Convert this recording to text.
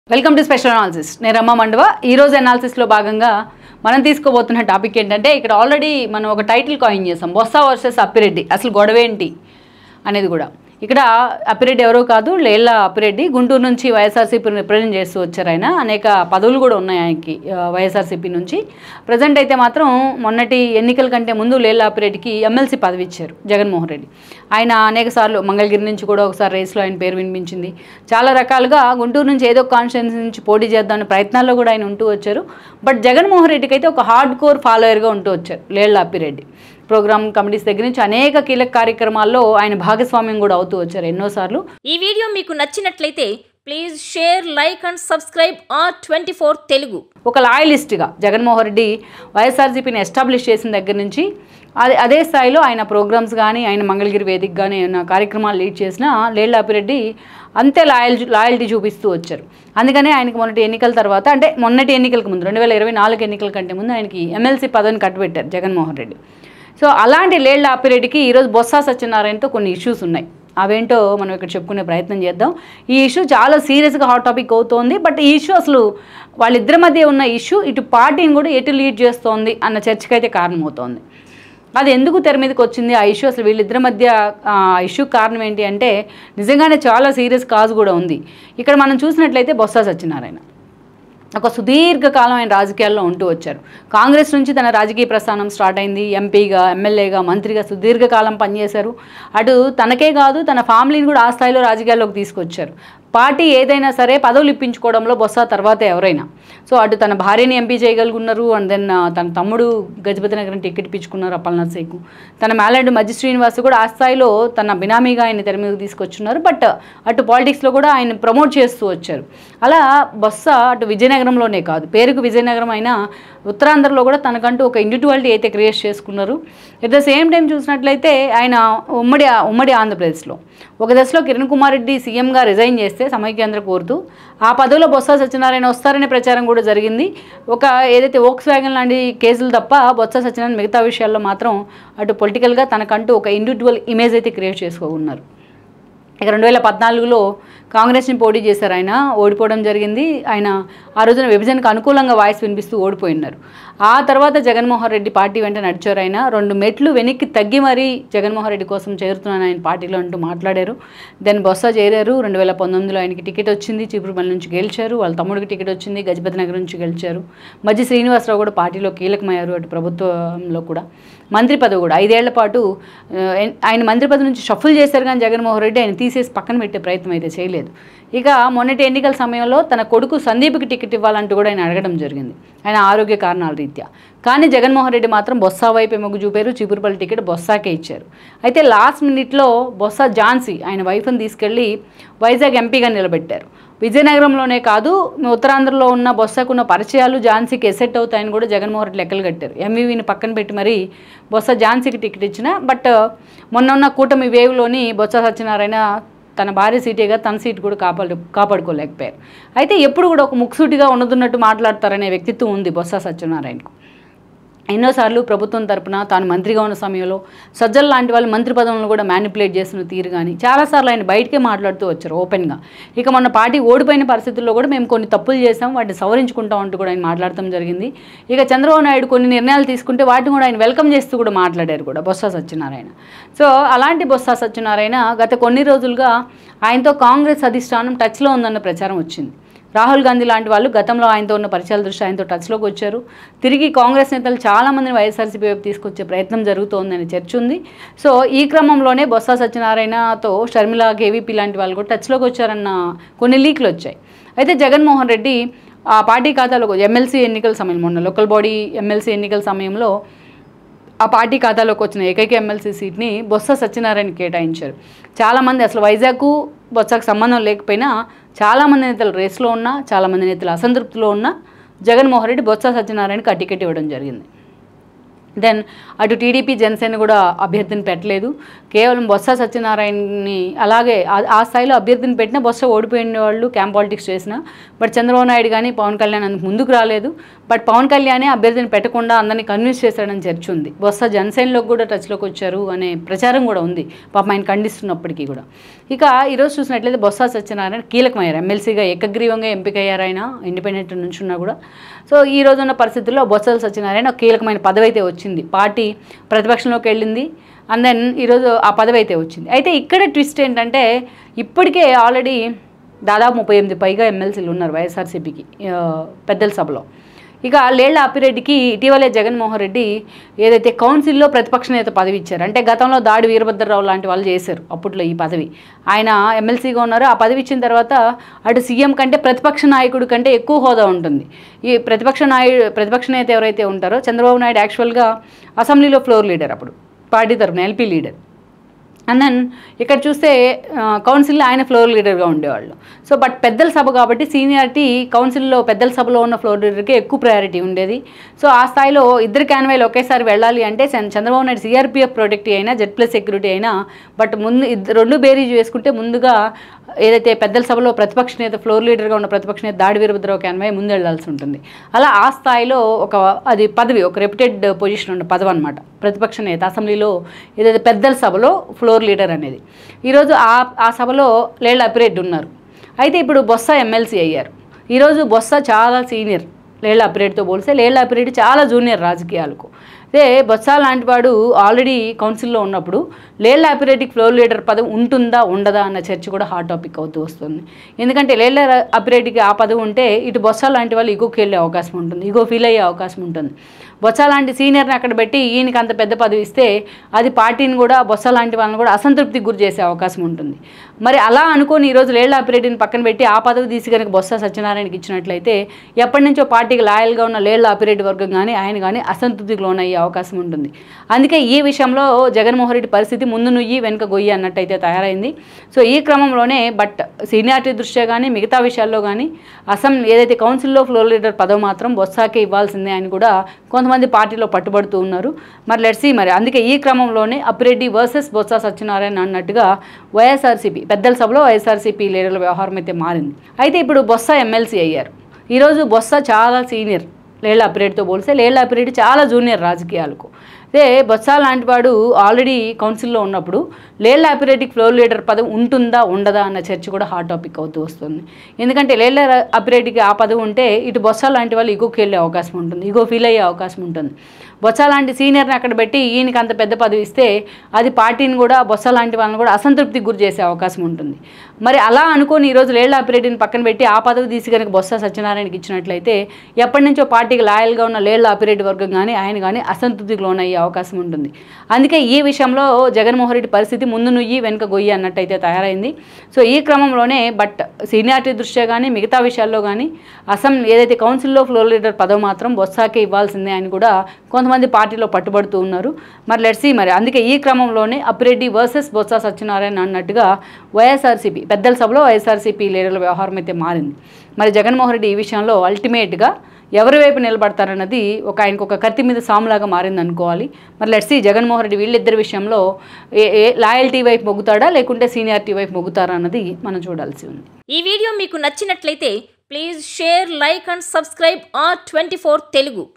welcome to special analysis నేను రమ్మ మండవ ఈ రోజు అనాలిసిస్లో భాగంగా మనం తీసుకోబోతున్న టాపిక్ ఏంటంటే ఇక్కడ ఆల్రెడీ మనం ఒక టైటిల్ కాయిన్ చేసాం బొత్స వర్సెస్ అప్పిరెడ్డి అసలు గొడవ ఏంటి అనేది కూడా ఇక్కడ అప్పిరెడ్డి ఎవరో కాదు లేళ్ళ అప్పిరెడ్డి గుంటూరు నుంచి వైఎస్ఆర్సీపీని రిప్రజెంట్ చేస్తూ వచ్చారు ఆయన అనేక పదవులు కూడా ఉన్నాయి ఆయనకి ఆ, వైఎస్ఆర్సీపీ నుంచి ప్రజెంట్ అయితే మాత్రం మొన్నటి ఎన్నికల కంటే ముందు లేళ్ళ అప్పిరెడ్డికి ఎమ్మెల్సీ పదవి ఇచ్చారు జగన్మోహన్ రెడ్డి ఆయన అనేక సార్లు మంగళగిరి నుంచి కూడా ఒకసారి రేస్లో ఆయన పేరు వినిపించింది చాలా రకాలుగా గుంటూరు నుంచి ఏదో కాన్స్టిట్యున్సీ నుంచి పోటీ చేద్దామనే ప్రయత్నాల్లో కూడా ఆయన ఉంటూ వచ్చారు బట్ జగన్మోహన్ రెడ్డికి అయితే ఒక హార్డ్ కోర్ ఫాలోయర్గా ఉంటూ వచ్చారు లేళ్ళ అప్పిరెడ్డి ప్రోగ్రామ్ కమిటీస్ దగ్గర నుంచి అనేక కీలక కార్యక్రమాల్లో ఆయన భాగస్వామ్యం కూడా అవుతూ వచ్చారు ఎన్నోసార్లు ఈ వీడియో మీకు నచ్చినట్లయితే please share like and subscribe R twenty four Telugu ఒక లాయలిస్ట్గా జగన్మోహన్ రెడ్డి వైఎస్ఆర్సీపీని ఎస్టాబ్లిష్ చేసిన దగ్గర నుంచి అదే అదే స్థాయిలో ఆయన ప్రోగ్రామ్స్ కానీ ఆయన మంగళగిరి వేదిక కానీ ఏమైనా కార్యక్రమాలు లీడ్ చేసిన లేళ్ళాపిరెడ్డి అంతే లాయల్ లాయల్టీ చూపిస్తూ వచ్చారు అందుకనే ఆయనకి మొన్నటి ఎన్నికల తర్వాత అంటే మొన్నటి ఎన్నికలకు ముందు రెండు వేల ఇరవై నాలుగు ఎన్నికల కంటే ముందు ఆయనకి ఎమ్మెల్సీ పదవిని కట్టబెట్టారు జగన్మోహన్ రెడ్డి సో అలాంటి లేళ్ల ఆపిరెడ్డికి ఈరోజు బొత్స సత్యనారాయణతో కొన్ని ఇష్యూస్ ఉన్నాయి అవేంటో మనం ఇక్కడ చెప్పుకునే ప్రయత్నం చేద్దాం ఈ ఇష్యూ చాలా సీరియస్గా హాట్ టాపిక్ అవుతోంది బట్ ఈ ఇష్యూ అసలు వాళ్ళిద్దరి మధ్య ఉన్న ఇష్యూ ఇటు పార్టీని కూడా ఎటు లీడ్ చేస్తోంది అన్న చర్చకైతే కారణమవుతోంది అది ఎందుకు తెర మీదకి వచ్చింది ఆ ఇష్యూ అసలు వీళ్ళిద్దరి మధ్య ఆ ఇష్యూ కారణం ఏంటి అంటే నిజంగానే చాలా సీరియస్ కాజ్ కూడా ఉంది ఇక్కడ మనం చూసినట్లయితే బొత్స సత్యనారాయణ ఒక సుదీర్ఘకాలం ఆయన రాజకీయాల్లో ఉంటూ వచ్చారు కాంగ్రెస్ నుంచి తన రాజకీయ ప్రస్థానం స్టార్ట్ అయింది ఎంపీగా ఎమ్మెల్యేగా మంత్రిగా సుదీర్ఘకాలం పనిచేశారు అటు తనకే కాదు తన ఫ్యామిలీని కూడా ఆ స్థాయిలో రాజకీయాల్లోకి తీసుకొచ్చారు పార్టీ ఏదైనా సరే పదవులు ఇప్పించుకోవడంలో బొత్స తర్వాత ఎవరైనా సో అటు తన భార్యని ఎంపీ చేయగలుగున్నారు అండ్ దెన్ తన తమ్ముడు గజపతి నగరం టికెట్ ఇప్పించుకున్నారు అప్పలనాథ్ సేకు తన మేలాడు మధ్య శ్రీనివాస్ కూడా ఆ స్థాయిలో తన బినామీగా ఆయన తెర మీదకి తీసుకొచ్చున్నారు బట్ అటు పాలిటిక్స్లో కూడా ఆయన ప్రమోట్ చేస్తూ వచ్చారు అలా బొత్స అటు విజయనగరంలోనే కాదు పేరుకు విజయనగరం అయినా ఉత్తరాంధ్రలో కూడా తనకంటూ ఒక ఇండివిజువాలిటీ అయితే క్రియేట్ చేసుకున్నారు ఎట్ ద సేమ్ టైం చూసినట్లయితే ఆయన ఉమ్మడి ఉమ్మడి ఆంధ్రప్రదేశ్లో ఒక దశలో కిరణ్ కుమార్ రెడ్డి సీఎంగా రిజైన్ చేస్తే సమైక్యాంధ్ర కోరుతూ ఆ పదవిలో బొత్స సత్యనారాయణ వస్తారనే ప్రచారం కూడా జరిగింది ఒక ఏదైతే ఓక్స్ వ్యాగన్ లాంటి కేసులు తప్ప బొత్స సత్యనారాయణ మిగతా విషయాల్లో మాత్రం అటు పొలిటికల్గా తనకంటూ ఒక ఇండివిజువల్ ఇమేజ్ అయితే క్రియేట్ చేసుకోకున్నారు ఇక రెండు వేల పద్నాలుగులో కాంగ్రెస్ని పోటీ చేశారు ఆయన ఓడిపోవడం జరిగింది ఆయన ఆ రోజున విభజనకు అనుకూలంగా వాయిస్ వినిపిస్తూ ఓడిపోయినారు ఆ తర్వాత జగన్మోహన్ రెడ్డి పార్టీ వెంట నడిచారు ఆయన రెండు మెట్లు వెనక్కి తగ్గి మరీ జగన్మోహన్ రెడ్డి కోసం చేరుతున్నాను ఆయన పార్టీలో అంటూ మాట్లాడారు దెన్ బొత్స చేరారు రెండు వేల పంతొమ్మిదిలో ఆయనకి టికెట్ వచ్చింది చీపురుమల్లి నుంచి గెలిచారు వాళ్ళ తమ్ముడికి టికెట్ వచ్చింది గజపతి నగర్ నుంచి గెలిచారు మధ్య శ్రీనివాసరావు కూడా పార్టీలో కీలకమయ్యారు అటు ప్రభుత్వంలో కూడా మంత్రి పదవి కూడా ఐదేళ్ల పాటు ఆ, ఆయన మంత్రి పదవి నుంచి షఫుల్ చేశారు కానీ జగన్మోహన్ రెడ్డి ఆయన తీసేసి పక్కన పెట్టే ప్రయత్నం అయితే చేయలేదు ఇక మొన్నటి ఎన్నికల సమయంలో తన కొడుకు సందీప్కి టికెట్ ఇవ్వాలంటూ కూడా ఆయన అడగడం జరిగింది ఆయన ఆరోగ్య కారణాల రీత్యా కానీ జగన్మోహన్ రెడ్డి మాత్రం బొత్స వైపే మొగ్గు చూపారు చీపురుపల్లి టికెట్ బొత్సాకే ఇచ్చారు అయితే లాస్ట్ మినిట్లో బొత్స ఝాన్సీ ఆయన వైఫ్ని తీసుకెళ్ళి వైజాగ్ ఎంపీగా నిలబెట్టారు విజయనగరంలోనే కాదు ఉత్తరాంధ్రలో ఉన్న బొత్సకున్న పరిచయాలు ఝాన్సీకి ఎసెట్ అవుతాయని కూడా జగన్మోహన్ రెడ్డి లెక్కలు కట్టారు ఎంవీవీని పక్కన పెట్టి మరీ బొత్స ఝాన్సీకి టికెట్ ఇచ్చిన బట్ మొన్న ఉన్న కూటమి వేవ్లోని బొత్స సత్యనారాయణ తన భార్య సీటేగా తన సీట్ కూడా కాపాడు కాపాడుకోలేకపోయారు అయితే ఎప్పుడు కూడా ఒక ముక్సూటిగా ఉండదున్నట్టు మాట్లాడతారనే వ్యక్తిత్వం ఉంది బొత్స సత్యనారాయణకు ఎన్నోసార్లు ప్రభుత్వం తరపున తాను మంత్రిగా ఉన్న సమయంలో సజ్జల లాంటి వాళ్ళు మంత్రి పదవులను కూడా మ్యానిపులేట్ చేస్తున్న తీరు కానీ చాలాసార్లు ఆయన బయటకే మాట్లాడుతూ వచ్చారు ఓపెన్గా ఇక మొన్న పార్టీ ఓడిపోయిన పరిస్థితుల్లో కూడా మేము కొన్ని తప్పులు చేసాం వాటిని సవరించుకుంటాం అంటూ కూడా ఆయన మాట్లాడటం జరిగింది ఇక చంద్రబాబు నాయుడు కొన్ని నిర్ణయాలు తీసుకుంటే వాటిని కూడా ఆయన వెల్కమ్ చేస్తూ కూడా మాట్లాడారు కూడా బొత్స సత్యనారాయణ సో అలాంటి బొత్స సత్యనారాయణ గత కొన్ని రోజులుగా ఆయనతో కాంగ్రెస్ అధిష్టానం టచ్లో ఉందన్న ప్రచారం వచ్చింది రాహుల్ గాంధీ లాంటి వాళ్ళు గతంలో ఆయనతో ఉన్న పరిచయాల దృష్టి ఆయనతో టచ్లోకి వచ్చారు తిరిగి కాంగ్రెస్ నేతలు చాలామందిని వైఎస్ఆర్సీపీ వైపు తీసుకొచ్చే ప్రయత్నం జరుగుతోందని చర్చ ఉంది సో ఈ క్రమంలోనే బొత్స సత్యనారాయణతో షర్మిల కేవీపీ లాంటి వాళ్ళు కూడా టచ్లోకి వచ్చారన్న కొన్ని లీక్లు వచ్చాయి అయితే జగన్మోహన్ రెడ్డి ఆ పార్టీ ఖాతాలో ఎమ్మెల్సీ ఎన్నికల సమయం మొన్న లోకల్ బాడీ ఎమ్మెల్సీ ఎన్నికల సమయంలో ఆ పార్టీ ఖాతాలోకి వచ్చిన ఏకైక ఎమ్మెల్సీ సీట్ని బొత్స సత్యనారాయణ కేటాయించారు చాలామంది అసలు వైజాగ్ బొత్సకు సంబంధం లేకపోయినా చాలామంది నేతలు రేస్లో ఉన్నా చాలామంది నేతలు అసంతృప్తిలో ఉన్నా జగన్మోహన్ రెడ్డి బొత్స సత్యనారాయణకి ఆ టికెట్ ఇవ్వడం జరిగింది దెన్ అటు టీడీపీ జనసేన కూడా అభ్యర్థిని పెట్టలేదు కేవలం బొత్స సత్యనారాయణని అలాగే ఆ- ఆ స్థాయిలో అభ్యర్థిని పెట్టిన బొత్స ఓడిపోయిన వాళ్ళు క్యాంప్ పాలిటిక్స్ చేసిన బట్ చంద్రబాబు నాయుడు కానీ పవన్ కళ్యాణ్ అందుకు ముందుకు రాలేదు బట్ పవన్ కళ్యాణే అభ్యర్థిని పెట్టకుండా అందరినీ కన్విన్స్ చేశాడని చర్చ ఉంది బొత్స జనసేనలోకి కూడా టచ్లోకి వచ్చారు అనే ప్రచారం కూడా ఉంది పాపం ఆయన ఖండిస్తున్నప్పటికీ కూడా ఇక ఈరోజు చూసినట్లయితే బొత్స సత్యనారాయణ కీలకమయ్యారు ఎమ్మెల్సీగా ఏకగ్రీవంగా ఎంపికయ్యారు ఆయన ఇండిపెండెంట్ నుంచున్నా కూడా సో ఈ రోజున్న పరిస్థితుల్లో బొత్స సత్యనారాయణ ఒక కీలకమైన పదవి అయితే వచ్చింది పార్టీ ప్రతిపక్షంలోకి వెళ్ళింది అండ్ దెన్ ఈరోజు ఆ పదవి అయితే వచ్చింది అయితే ఇక్కడ ట్విస్ట్ ఏంటంటే ఇప్పటికే ఆల్రెడీ దాదాపు ముప్పై ఎనిమిది పైగా ఎమ్మెల్సీలు ఉన్నారు వైఎస్ఆర్సీపీకి ఆ, పెద్దల సభలో ఇక లేళ్ల అప్పిరెడ్డికి ఇటీవలే జగన్మోహన్ రెడ్డి ఏదైతే కౌన్సిల్లో ప్రతిపక్ష నేత పదవి ఇచ్చారు అంటే గతంలో దాడి వీరభద్రరావు లాంటి వాళ్ళు చేశారు అప్పట్లో ఈ పదవి ఆయన ఎమ్మెల్సీగా ఉన్నారు ఆ పదవి ఇచ్చిన తర్వాత అటు సీఎం కంటే ప్రతిపక్ష నాయకుడి కంటే ఎక్కువ హోదా ఉంటుంది ఈ ప్రతిపక్ష నాయుడు ప్రతిపక్ష నేత ఎవరైతే ఉంటారో చంద్రబాబు నాయుడు యాక్చువల్గా అసెంబ్లీలో ఫ్లోర్ లీడర్ అప్పుడు పార్టీ తరఫున ఎల్పీ లీడర్ అండ్ దెన్ ఇక్కడ చూస్తే ఆ, కౌన్సిల్లో ఆయన ఫ్లోర్ లీడర్గా ఉండేవాళ్ళు సో బట్ పెద్దల సభ కాబట్టి సీనియారిటీ కౌన్సిల్లో పెద్దల సభలో ఉన్న ఫ్లోర్ లీడర్కి ఎక్కువ ప్రయారిటీ ఉండేది సో ఆ స్థాయిలో ఇద్దరు క్యాన్వాయిలు ఒకేసారి వెళ్ళాలి అంటే చంద్ర- చంద్రబాబు నాయుడు సిఆర్పిఎఫ్ ప్రొటెక్ట్ అయినా జెడ్ ప్లస్ సెక్యూరిటీ అయినా బట్ ముందు ఇద్ద- రెండు బేరీజ్ వేసుకుంటే ముందుగా ఏదైతే పెద్దల సభలో ప్రతిపక్ష నేత ఫ్లోర్ లీడర్గా ఉన్న ప్రతిపక్ష నేత దాడి వీరభద్రరావు క్యాన్వాయ్ ముందు వెళ్లాల్సి ఉంటుంది అలా ఆ స్థాయిలో ఒక అది పదవి ఒక రెప్యుటెడ్ పొజిషన్ ఉన్న పదవి అనమాట ప్రతిపక్ష నేత అసెంబ్లీలో ఏదైతే పెద్దల సభలో ఫ్లోర్ లీడర్ అనేది ఈరోజు ఆ ఆ సభలో లేళ్ల అపిరెడ్డి ఉన్నారు అయితే ఇప్పుడు బొత్స ఎమ్మెల్సీ అయ్యారు ఈరోజు బొత్స చాలా సీనియర్ లేళ్ల అపిరెడ్డితో పోలిస్తే లేళ్ల అపిరెడ్డి చాలా జూనియర్ రాజకీయాలకు అదే బొత్స లాంటి వాడు ఆల్రెడీ కౌన్సిల్లో ఉన్నప్పుడు లేళ్ల అపిరెడ్డికి ఫ్లోర్ లీడర్ పదవి ఉంటుందా ఉండదా అన్న చర్చ కూడా హాట్ టాపిక్ అవుతూ వస్తుంది ఎందుకంటే లేళ్ల అపిరెడ్డికి ఆ పదవి ఉంటే ఇటు బొత్స లాంటి వాళ్ళు ఇగోకి వెళ్ళే అవకాశం ఉంటుంది ఇగో ఫీల్ అయ్యే అవకాశం ఉంటుంది బొత్స లాంటి సీనియర్ని అక్కడ పెట్టి ఈయనకి అంత పెద్ద పదవి ఇస్తే అది పార్టీని కూడా బొత్స లాంటి వాళ్ళని కూడా అసంతృప్తికి గురి చేసే అవకాశం ఉంటుంది మరి అలా అనుకొని ఈరోజు లేళ్ల అపిరెడ్డిని పక్కన పెట్టి ఆ పదవి తీసి కనుక బొత్స సత్యనారాయణకి ఇచ్చినట్లయితే ఎప్పటి నుంచో పార్టీకి లాయల్గా ఉన్న లేళ్ల అపిరెడ్డి వర్గం కానీ ఆయన కానీ అసంతృప్తికి లోనయ్యే అవకాశం ఉంటుంది అందుకే ఈ విషయంలో జగన్మోహన్ రెడ్డి పరిస్థితి ముందు నుయ్యి వెనుక గొయ్యి అన్నట్టయితే తయారైంది సో ఈ క్రమంలోనే బట్ సీనియారిటీ దృష్ట్యా కానీ మిగతా విషయాల్లో కానీ అసం ఏదైతే కౌన్సిల్లో ఫ్లోర్ లీడర్ పదవి మాత్రం బొత్సాకే ఇవ్వాల్సిందే అని కూడా కొంతమంది పార్టీలో పట్టుబడుతూ ఉన్నారు మరి లెట్సీ మరి అందుకే ఈ క్రమంలోనే అప్పిరెడ్డి వర్సెస్ బొత్స సత్యనారాయణ అన్నట్టుగా వైఎస్ఆర్సీపీ పెద్దల సభలో వైఎస్ఆర్సీపీ లీడర్ల వ్యవహారం అయితే మారింది అయితే ఇప్పుడు బొత్స ఎమ్మెల్సీ అయ్యారు ఈరోజు బొత్స చాలా సీనియర్ లేళ్ల అప్పిరెడ్డితో పోలిస్తే లేళ్ల అప్పిరెడ్డి చాలా జూనియర్ రాజకీయాలకు అదే బొత్స లాంటి వాడు ఆల్రెడీ కౌన్సిల్లో ఉన్నప్పుడు లేళ్ల అపిరెడ్డికి ఫ్లోర్ లీడర్ పదవి ఉంటుందా ఉండదా అన్న చర్చ కూడా హాట్ టాపిక్ అవుతూ వస్తుంది ఎందుకంటే లేళ్ల అపిరెడ్డికి ఆ పదవి ఉంటే ఇటు బొత్స లాంటి వాళ్ళు ఇగోకి వెళ్ళే అవకాశం ఉంటుంది ఇగో ఫీల్ అయ్యే అవకాశం ఉంటుంది బొత్స లాంటి సీనియర్ని అక్కడ పెట్టి ఈయనకి అంత పెద్ద పదవి ఇస్తే అది పార్టీని కూడా బొత్స లాంటి వాళ్ళని కూడా అసంతృప్తికి గురి చేసే అవకాశం ఉంటుంది మరి అలా అనుకొని ఈరోజు లేళ్ల అపిరెడ్డిని పక్కన పెట్టి ఆ పదవి తీసి కనుక బొత్స సత్యనారాయణకి ఇచ్చినట్లయితే ఎప్పటి నుంచో పార్టీకి లాయల్గా ఉన్న లేళ్ల అపిరెడ్డి వర్గం కానీ ఆయన కానీ అసంతృప్తికి లోనయ్యే అవకాశం ఉంటుంది అందుకే ఈ విషయంలో జగన్మోహన్ రెడ్డి పరిస్థితి ముందు నుయ్యి వెనుక గొయ్యి అన్నట్టయితే తయారైంది సో ఈ క్రమంలోనే బట్ సీనియారిటీ దృష్ట్యా కానీ మిగతా విషయాల్లో కానీ అసం ఏదైతే కౌన్సిల్లో ఫ్లోర్ లీడర్ పదవి మాత్రం బొత్సాకే ఇవ్వాల్సిందే అని కూడా కొంతమంది పార్టీలో పట్టుబడుతూ ఉన్నారు మరి లెట్సీ మరి అందుకే ఈ క్రమంలోనే అప్పిరెడ్డి వర్సెస్ బొత్స సత్యనారాయణ అన్నట్టుగా వైఎస్ఆర్సీపీ పెద్దల సభలో వైఎస్ఆర్సీపీ లీడర్ల వ్యవహారం అయితే మారింది మరి జగన్మోహన్ రెడ్డి ఈ విషయంలో అల్టిమేట్గా ఎవరి వైపు నిలబడతారన్నది ఒక ఆయనకు ఒక కత్తి మీద సాములాగా మారింది అనుకోవాలి మరి లెట్సీ జగన్మోహన్ రెడ్డి వీళ్ళిద్దరి విషయంలో ఏ ఏ లాయల్టీ వైపు మొగ్గుతాడా లేకుంటే సీనియారిటీ వైపు మొగ్గుతారా అన్నది మనం చూడాల్సి ఉంది ఈ వీడియో మీకు నచ్చినట్లయితే please share like and subscribe R twenty Telugu